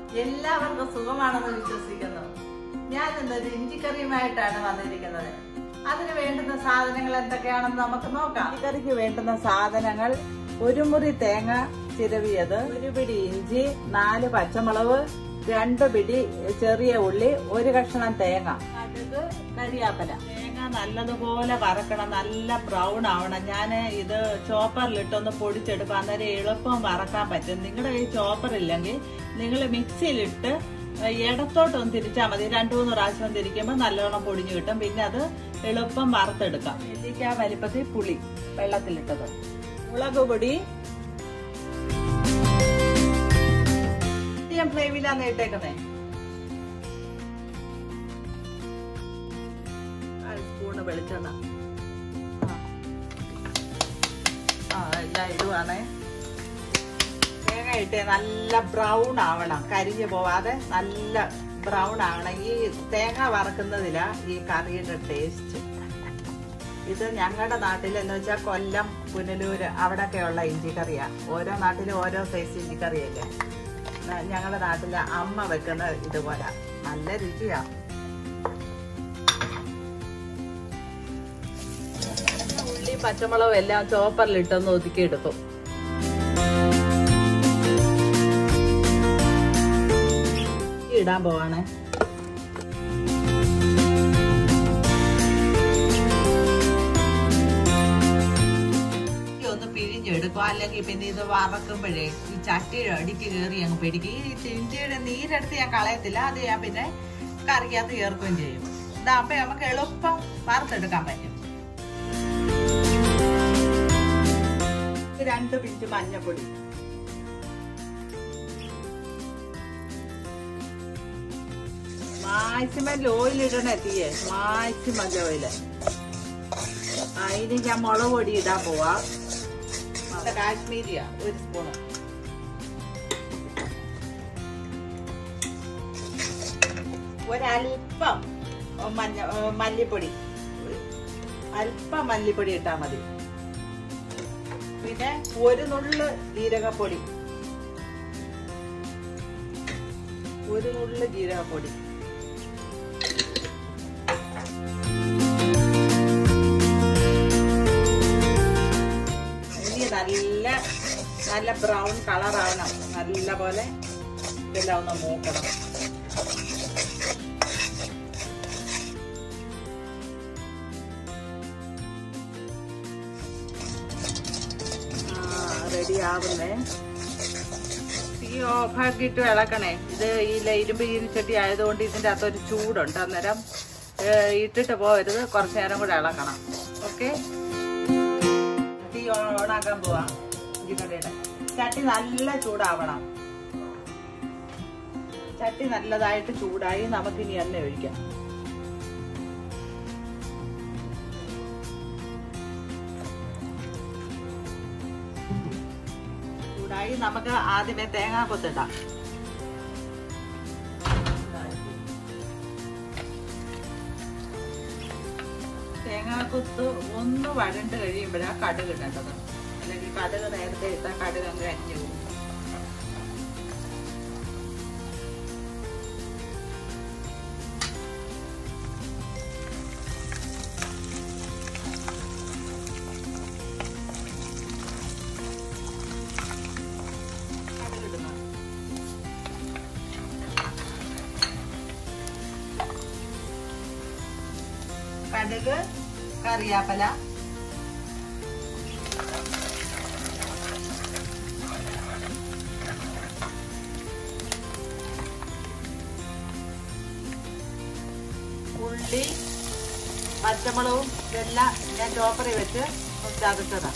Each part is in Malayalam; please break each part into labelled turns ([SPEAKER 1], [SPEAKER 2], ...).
[SPEAKER 1] എല്ലാവർക്കും സുഖമാണെന്ന് വിശ്വസിക്കുന്നു ഞാൻ ഇന്നൊരു ഇഞ്ചിക്കറിയുമായിട്ടാണ് വന്നിരിക്കുന്നത് അതിന് വേണ്ടുന്ന സാധനങ്ങൾ എന്തൊക്കെയാണെന്ന് നമുക്ക് നോക്കാം ഇഞ്ചിക്കറിക്ക് വേണ്ടുന്ന സാധനങ്ങൾ ഒരു മുറി തേങ്ങ ചിരവിയത് ഒരു പിടി ഇഞ്ചി നാല് പച്ചമുളക് രണ്ട് പിടി ചെറിയ ഉള്ളി ഒരു കഷ്ണം തേങ്ങ കടുക് കരിയാപ്പല തേങ്ങ നല്ലതുപോലെ വറക്കണം നല്ല ബ്രൗൺ ആവണം ഞാൻ ഇത് ചോപ്പറിലിട്ടൊന്ന് പൊടിച്ചെടുക്കും അന്നേരം എളുപ്പം വറക്കാൻ പറ്റും നിങ്ങളുടെ കയ്യിൽ ചോപ്പർ ഇല്ലെങ്കിൽ നിങ്ങൾ മിക്സിയിലിട്ട് ഇടത്തോട്ടൊന്ന് തിരിച്ചാൽ മതി രണ്ടു മൂന്ന് പ്രാവശ്യം തിരിക്കുമ്പോൾ നല്ലോണം പൊടിഞ്ഞു കിട്ടും പിന്നെ അത് എളുപ്പം വറുത്തെടുക്കാം നെല്ലിക്ക വലിപ്പത്തിൽ പുളി വെള്ളത്തിലിട്ടത് മുളക് പൊടി മീഡിയം ഫ്ലെയിമിലാണ് ഇട്ടേക്കുന്നേ അര സ്പൂണ് വെളിച്ചെണ്ണ ആ. ആ എല്ലാം ഇടുവാണേ തേങ്ങ ഇട്ടേ നല്ല ബ്രൗൺ ആവണം കരിഞ്ഞു പോവാതെ നല്ല ബ്രൗൺ ആവണം ഈ തേങ്ങ വറക്കുന്നതിലാ ഈ കറിയുടെ ടേസ്റ്റ് ഇത് ഞങ്ങളുടെ നാട്ടിൽ എന്ന് വെച്ചാൽ കൊല്ലം പുനലൂര് അവിടെയൊക്കെയുള്ള ഇഞ്ചിക്കറിയാ ഓരോ നാട്ടിലും ഓരോ സൈസ് ഇഞ്ചിക്കറിയല്ലേ ന- ഞങ്ങളുടെ നാട്ടില് അമ്മ വെക്കുന്ന ഇതുപോലെ നല്ല രുചിയാ ഉള്ളി പച്ചമുളകും എല്ലാം ചോപ്പറിലിട്ടൊന്ന് ഒതുക്കി എടുക്കും ഇടാൻ പോവാണേ ഈ ഒന്ന് പിഴിഞ്ഞെടുക്കും അല്ലെങ്കിൽ പിന്നെ ഇത് വറക്കുമ്പോഴേ ഈ ചട്ടിയുടെ അടിക്ക് കയറി അങ്ങ് പിടിക്കും ഈ ചിഞ്ചിയുടെ നീരെടുത്ത് ഞാൻ കളയത്തില്ല അത് ഞാൻ പിന്നെ കറിക്കകത്ത് ചേർക്കുകയും ചെയ്യും ഇതാകുമ്പോ നമുക്ക് എളുപ്പം വറുത്തെടുക്കാൻ പറ്റും ഇത് രണ്ട് പിഞ്ച് മഞ്ഞപ്പൊടി മാക്സിമം ഓയിൽ ഇടണേ തീയെ മാക്സിമം ഓയില് അതിന് ഞാൻ മുളക് പൊടി ഇടാൻ പോവാ അത് കാശ്മീരിയാ ഒരു സ്പൂണ് ഒരല്പം മഞ്ഞ ഏ, മല്ലിപ്പൊടി അല്പം മല്ലിപ്പൊടി ഇട്ടാ മതി പിന്നെ ഒരു നുള്ള് ജീരകപ്പൊടി ഒരു നുള്ള് ജീരകപ്പൊടി ഇനി നല്ല നല്ല ബ്രൗൺ കളറാവണം നല്ല പോലെ ഇതെല്ലാം ഒന്ന് മൂക്കണം റെഡി ആവുന്നേ തീ ഓഫാക്കിയിട്ട് ഇളക്കണേ ഇത് ഈ ഇരുമ്പ് ചീനിച്ചട്ടി ആയതുകൊണ്ട് ഇതിൻ്റെ അകത്തൊരു ചൂടുണ്ട് അന്നേരം ഏ, ഇട്ടിട്ട് പോകരുത് കുറച്ച് നേരം കൂടെ ഇളക്കണം ഓക്കെ തീ ഓണാക്കാൻ പോവാ ഇഞ്ചിക്കറിയുടെ ചട്ടി നല്ല ചൂടാവണം ചട്ടി നല്ലതായിട്ട് ചൂടായി നമുക്കിനി എണ്ണ ഒഴിക്കാം ചൂടായി നമുക്ക് ആദ്യമേ തേങ്ങാ കൊത്തിടാം തേങ്ങാക്കൊത്ത് ഒന്ന് വഴണ്ട് കഴിയുമ്പോഴാണ് കടുക് ഇടേണ്ടത് അല്ലെങ്കിൽ കടുക് നേരത്തെ ഇട്ടാൽ കടുക് അങ്ങ് അരിഞ്ഞു പോകും കടുക് ഇടുന്നു കടുക് കറിയാപ്പല ഉള്ളി പച്ചമുളകും ഇതെല്ലാം ഞാൻ ചോപ്പറിൽ വെച്ച് ചതച്ചതാണ്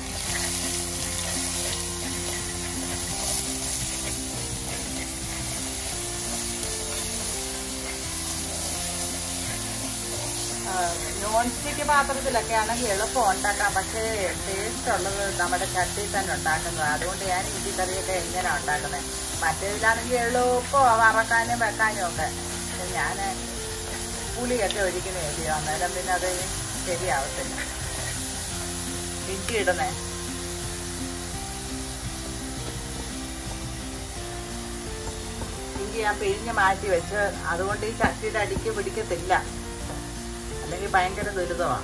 [SPEAKER 1] നോൺ സ്റ്റിക്ക് പാത്രത്തിലൊക്കെ ആണെങ്കിൽ എളുപ്പം ഉണ്ടാക്കാം പക്ഷേ ടേസ്റ്റ് ഉള്ളത് നമ്മുടെ ചട്ടിയിൽ തന്നെ ഉണ്ടാക്കുന്നത് അതുകൊണ്ട് ഞാൻ ഇഞ്ചി കറിയൊക്കെ എങ്ങനെ ഉണ്ടാക്കുന്നത് മറ്റേതിലാണെങ്കിൽ എളുപ്പം വറക്കാനും വെക്കാനും ഒക്കെ പക്ഷെ ഞാൻ പുളിയൊക്കെ ഒഴിക്കുന്ന എഴുതിയോ അന്നേരം പിന്നെ അത് ശരിയാവത്തില്ല ഇഞ്ചി ഇടുന്നേ ഇഞ്ചി ഞാൻ പിഴിഞ്ഞ് മാറ്റി വെച്ച് അതുകൊണ്ട് ഈ ചട്ടിയുടെ അടിക്ക് പിടിക്കത്തില്ല അല്ലെങ്കിൽ ഭയങ്കര ദുരിതമാണ്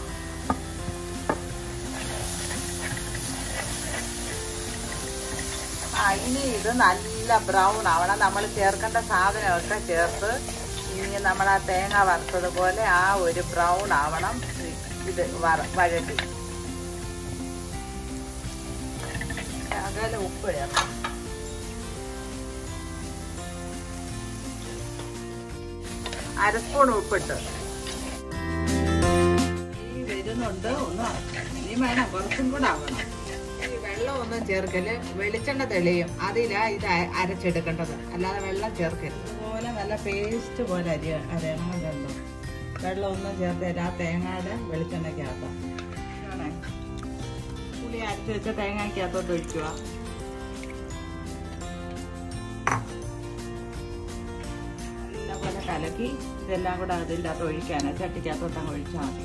[SPEAKER 1] ആ ഇനി ഇത് നല്ല ബ്രൗൺ ആവണം നമ്മൾ ചേർക്കേണ്ട സാധനമൊക്കെ ചേർത്ത് ഇനി നമ്മൾ ആ തേങ്ങ വറുത്തതുപോലെ ആ ഒരു ബ്രൗൺ ആവണം ഇത് വറ- വഴറ്റി ശകലം ഉപ്പ് ചേർക്കണം അര സ്പൂൺ ഉപ്പിട്ട് ഈ വരുന്നുണ്ട് ഒന്ന് ഇനി വേണം കുറച്ചും കൂടെ ആവണം ഈ വെള്ളം ഒന്നും ചേർക്കല് വെളിച്ചെണ്ണ തെളിയും അതിലാ ഇത് അ- അരച്ചെടുക്കേണ്ടത് അല്ലാതെ വെള്ളം ചേർക്കരുത് അതുപോലെ നല്ല പേസ്റ്റ് പോലെ അരി അരയണം കണ്ടോ വെള്ളം ഒന്നും ചേർത്തില്ല ആ തേങ്ങയുടെ വെളിച്ചെണ്ണയ്ക്കകത്ത് ആണേ. പുളി അരച്ച് വെച്ച തേങ്ങയ്ക്കകത്തോട്ട് ഒഴിക്കുക നല്ലപോലെ കലക്കി ഇതെല്ലാം കൂടെ അതിൻ്റെ അകത്ത് ഒഴിക്കാനാ ചട്ടിക്കകത്തോട്ട് അങ്ങ് ഒഴിച്ചാൽ മതി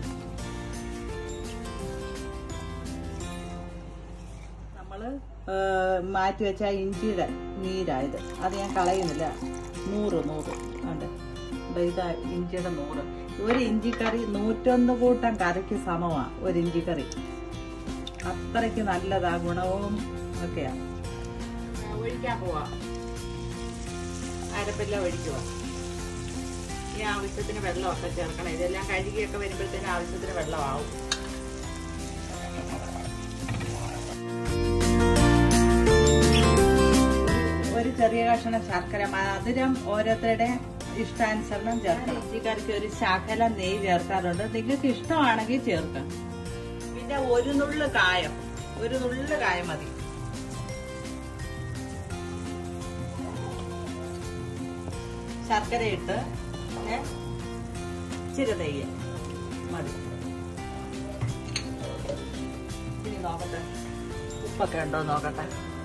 [SPEAKER 1] നമ്മള് മാറ്റി വെച്ച ആ ഇഞ്ചിയുടെ നീരായത് അത് ഞാൻ കളയുന്നില്ല നൂറ് നൂറ് ഉണ്ട് ഇതാ ഇഞ്ചിയുടെ നൂറ് ഒരു ഇഞ്ചിക്കറി നൂറ്റൊന്ന് കൂട്ടം കറിക്ക് സമമാ ഒരു ഇഞ്ചിക്കറി അത്രയ്ക്ക് നല്ലതാ ഗുണവും ഒക്കെയാ ആ, ഒഴിക്കാൻ പോവാ അരപ്പില്ല ഒഴിക്കുക ഈ ആവശ്യത്തിന് വെള്ളമൊക്കെ ചേർക്കണം ഇതെല്ലാം കഴുകിയൊക്കെ വരുമ്പോഴത്തേനും ആവശ്യത്തിന് വെള്ളമാവും ഒരു ചെറിയ കഷ്ണം ശർക്കര മധുരം ഓരോരുത്തരുടെ ഇഷ്ടാനുസരണം ചേർക്കണം ഇഞ്ചിക്കറിക്ക് ഒരു ശകലം നെയ്യ് ചേർക്കാറുണ്ട് നിങ്ങൾക്ക് ഇഷ്ടമാണെങ്കിൽ ചേർക്കാം പിന്നെ ഒരു നുള്ളു കായം ഒരു നുള്ളു കായം മതി ശർക്കര ഇട്ട് ഏ, ഇച്ചിരി നെയ്യ് മതി ഇനി നോക്കട്ടെ ഉപ്പൊക്കെ ഉണ്ടോ നോക്കട്ടെ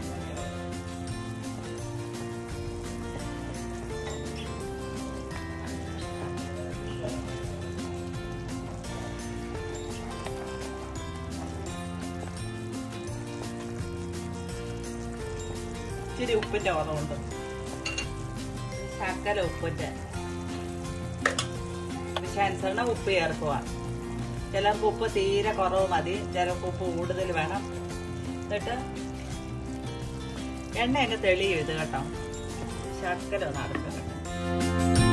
[SPEAKER 1] ഇച്ചിരി ഉപ്പിന്റെ കുറവുണ്ട് ശക്കല ഉപ്പിന്റെ ആവശ്യാനുസരണം ഉപ്പ് ചേർക്കുക ചിലർക്ക് ഉപ്പ് തീരെ കുറവ് മതി ചിലർക്ക് ഉപ്പ് കൂടുതൽ വേണം എന്നിട്ട് എണ്ണ എന്നെ തെളിയും ഇത് കേട്ടോ ശർക്കര ഒന്ന് അടച്ചു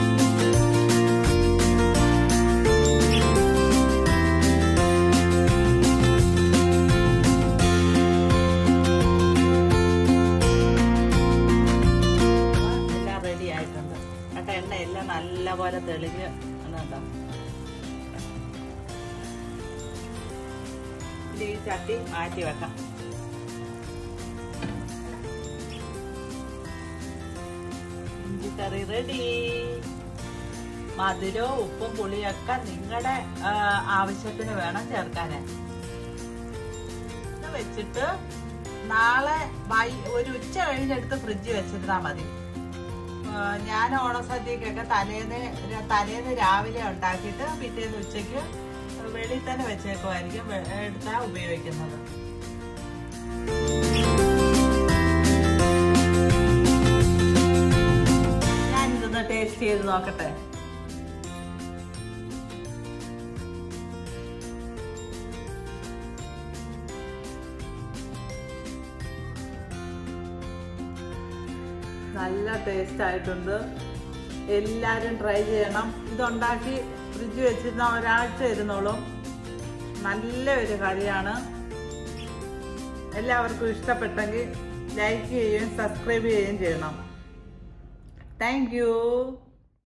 [SPEAKER 1] എല്ലാം റെഡി ആയിട്ടുണ്ട് കേട്ടോ എണ്ണ എല്ലാം നല്ലപോലെ തെളിഞ്ഞ് എന്നുണ്ടോ ഇനി ഈ ചട്ടി മാറ്റി വെക്കാം ഇഞ്ചിക്കറി റെഡി മധുരവും ഉപ്പും പുളിയൊക്കെ നിങ്ങളുടെ ആവശ്യത്തിന് വേണം ചേർക്കാന് ഇത് വെച്ചിട്ട് നാളെ വൈ ഒരു ഉച്ച കഴിഞ്ഞെടുത്ത് ഫ്രിഡ്ജ് വെച്ചിരുന്നാ മതി ആ, ഞാൻ ഓണസദ്യക്കൊക്കെ തലേന്ന് ര- തലേന്ന് രാവിലെ ഉണ്ടാക്കിയിട്ട് പിറ്റേന്ന് ഉച്ചയ്ക്ക് വെളിയിൽ തന്നെ വെച്ചേക്കുമായിരിക്കും വെ- എടുത്താ ഉപയോഗിക്കുന്നത് ഞാൻ ഇതൊന്ന് ടേസ്റ്റ് ചെയ്ത് നോക്കട്ടെ നല്ല ടേസ്റ്റ് ആയിട്ടുണ്ട് എല്ലാവരും ട്രൈ ചെയ്യണം ഇതുണ്ടാക്കി ഫ്രിഡ്ജ് വെച്ചിരുന്ന ഒരാഴ്ച ഇരുന്നോളും നല്ല ഒരു കറിയാണ് എല്ലാവർക്കും ഇഷ്ടപ്പെട്ടെങ്കിൽ ലൈക്ക് ചെയ്യുകയും സബ്സ്ക്രൈബ് ചെയ്യുകയും ചെയ്യണം താങ്ക് യു